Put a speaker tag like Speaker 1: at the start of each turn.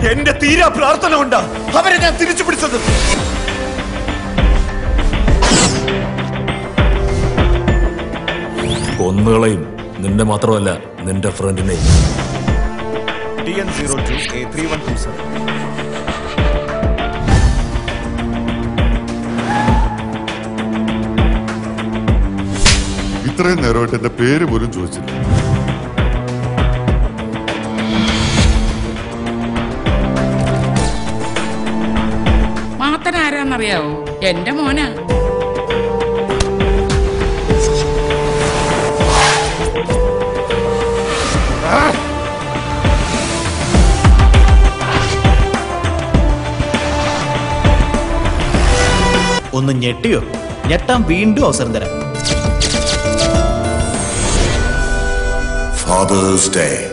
Speaker 1: എന്റെ തീരാ പ്രാർത്ഥന കൊണ്ടാ അവരെ ഞാൻ തിരിച്ചു പിടിച്ചത്
Speaker 2: കൊന്നുകളയും നിന്നെ മാത്രമല്ല നിന്റെ ഫ്രണ്ടിനെയും
Speaker 1: T N zero two A three one two seven
Speaker 3: ഇത്രയും നേരമായിട്ട് എന്റെ പേര് പോലും ചോദിച്ചില്ല
Speaker 4: മാത്തൻ ആരാന്നറിയാവോ എന്റെ മോനാ
Speaker 5: ഒന്ന് ഞെട്ടിയോ ഞെട്ടാൻ വീണ്ടും അവസരം തരാം
Speaker 6: Father's Day.